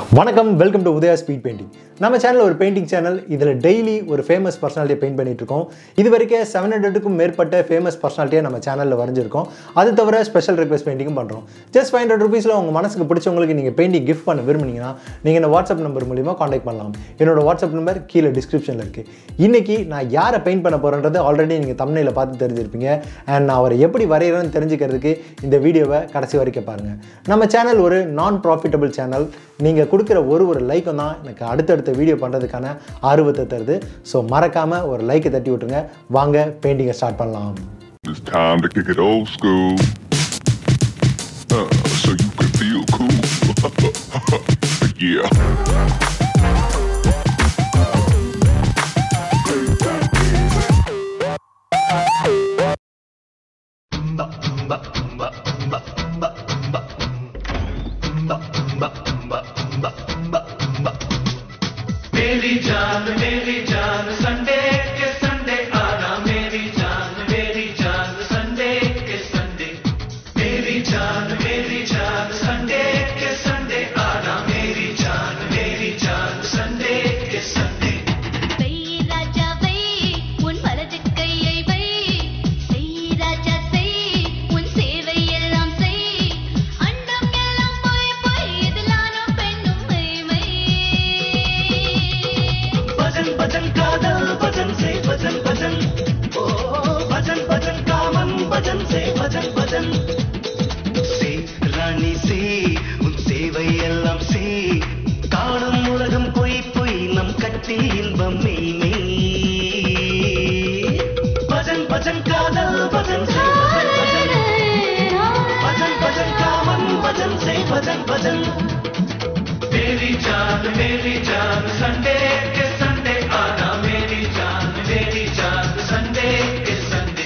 வணக்கம் welcome to Udaya speed painting நம்ம channel ஒரு பெயிண்டிங் சேனல் இதில் டெய்லி ஒரு ஃபேமஸ் பர்சனாலிட்டியை பெயிண்ட் பண்ணிட்டு இருக்கோம் இது வரைக்கும் செவன் ஹண்ட்ரடுக்கும் மேற்பட்ட ஃபேமஸ் பர்சனாலிட்டியை நம்ம சேனலில் வரைஞ்சிருக்கோம் அது தவிர ஸ்பெஷல் ரிக்வெஸ்ட் பெயிண்டிங்கும் பண்ணுறோம் ஜஸ்ட் ஃபைவ் ஹண்ட்ரட் ருபீஸில் உங்கள் மனசுக்கு பிடிச்சவங்களுக்கு நீங்கள் பெயிண்டிங் கிஃப்ட் பண்ண விரும்புனீங்கன்னா நீங்கள் இந்த வாட்ஸ்அப் நம்பர் மூலிமா காண்டாக்ட் பண்ணலாம் என்னோட வாட்ஸ்அப் நம்பர் கீழே டிஸ்கிரிப்ஷனில் இருக்குது இன்னைக்கு நான் யாரை பெயிண்ட் பண்ண போகிறேன்றது ஆல்ரெடி நீங்கள் தமிழில் பார்த்து தெரிஞ்சிருப்பீங்க அண்ட் நான் அவரை எப்படி வரைகிறேன்னு தெரிஞ்சுக்கிறதுக்கு இந்த வீடியோவை கடைசி வரைக்கும் பாருங்கள் நம்ம சேனல் ஒரு நான் ப்ராஃபிட்டபிள் சேனல் நீங்கள் கொடுக்குற ஒரு ஒரு லைக்கும் தான் எனக்கு அடுத்தடுத்த வீடியோ பண்ணுறதுக்கான ஆர்வத்தை தருது ஸோ மறக்காமல் ஒரு லைக்கை தட்டி விட்டுருங்க வாங்க பெயிண்டிங்கை ஸ்டார்ட் பண்ணலாம் It's time to kick it old school. Uh, so you can feel cool. yeah. मेरी जान मेरी जान संडे के संडे आना मेरी जान मेरी जान संडे के संडे मेरी जान मेरी जान संडे के संडे आना मेरी जान मेरी जान संडे के संडे வை ராஜா வை உன் வலது கையை வை செய் ராஜா செய் உன் சேவை எல்லாம் செய் அண்டம் எல்லாம் போய் போய் இதெல்லாம் பெண்ணும் மைமை भजन भजन कादल भजन से भजन भजन ओ भजन भजन कामन भजन से भजन भजन से ராணி சே உன் சேவை எல்லாம் சே காணும் உலகம் பொய் பொய் நம் கட்டி இன்பம் மெய் மெய் பஜன் பஜன் காதல் பஜன் சே பஜன் பஜன் भजन भजन कामन भजन से भजन भजन मेरी जान मेरी जान संडे के संडे आना मेरी जान मेरी जान संडे के संडे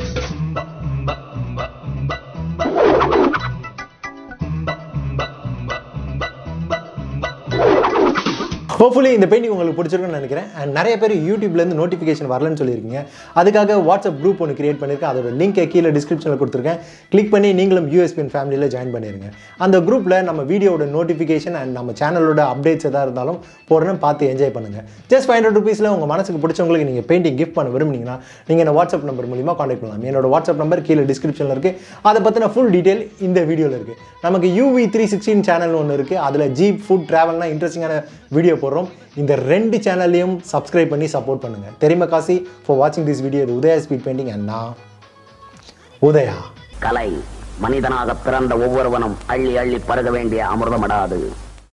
ஹோப்ஃபுல்லி இந்த பெயிண்டிங் உங்களுக்கு பிடிச்சிருக்குன்னு நினைக்கிறேன் அண்ட் நிறைய பேர் யூடியூப்லேருந்து நோட்டிஃபிகேஷன் வரலன்னு சொல்லியிருக்கீங்க அதுக்காக வாட்ஸ்அப் குரூப் ஒன்று கிரியேட் பண்ணியிருக்கேன் அதோட லிங்கை கீழே டிஸ்கிரிப்ஷனில் கொடுத்துருக்கேன் கிளிக் பண்ணி நீங்களும் யூஎஸ்பிஎன் ஃபேமிலியில் ஜாயின் பண்ணிடுங்க அந்த குரூப்பில் நம்ம வீடியோட நோட்டிஃபிகேஷன் அண்ட் நம்ம சேனலோட அப்டேட்ஸ் எதாக இருந்தாலும் போடுறேன் பார்த்து என்ஜாய் பண்ணுங்கள் ஜஸ்ட் ஃபைவ் ஹண்ட்ரட் ருபீஸில் உங்கள் மனசுக்கு பிடிச்சவங்களுக்கு நீங்கள் பெயிண்டிங் கிஃப்ட் பண்ண விரும்புனீங்கன்னா நீங்கள் என்ன வாட்ஸ்அப் நம்பர் மூலிமா காண்டாக்ட் பண்ணலாம் என்னோட வாட்ஸ்அப் நம்பர் கீழே டிஸ்கிரிப்ஷனில் இருக்குது அதை பற்றின ஃபுல் டீட்டெயில் இந்த வீடியோவில் இருக்குது நமக்கு யூவி த்ரீ சிக்ஸ்டீன் சேனல் ஒன்று இருக்குது அதில் ஜீப் ஃபுட் ட்ராவல்னால் இன்ட்ரெஸ்டிங்கான வீடியோ போடுறோம் இந்த ரெண்டு சேனல்லையும் சப்ஸ்கிரைப் பண்ணி சப்போர்ட் பண்ணுங்கள் தெரியுமா காசி ஃபார் வாட்சிங் திஸ் வீடியோ இது உதயா ஸ்பீட் பெயிண்டிங் அண்ட் நான் உதயா கலை மனிதனாக பிறந்த ஒவ்வொருவனும் அள்ளி அள்ளி பருக வேண்டிய அமிர்தமடாது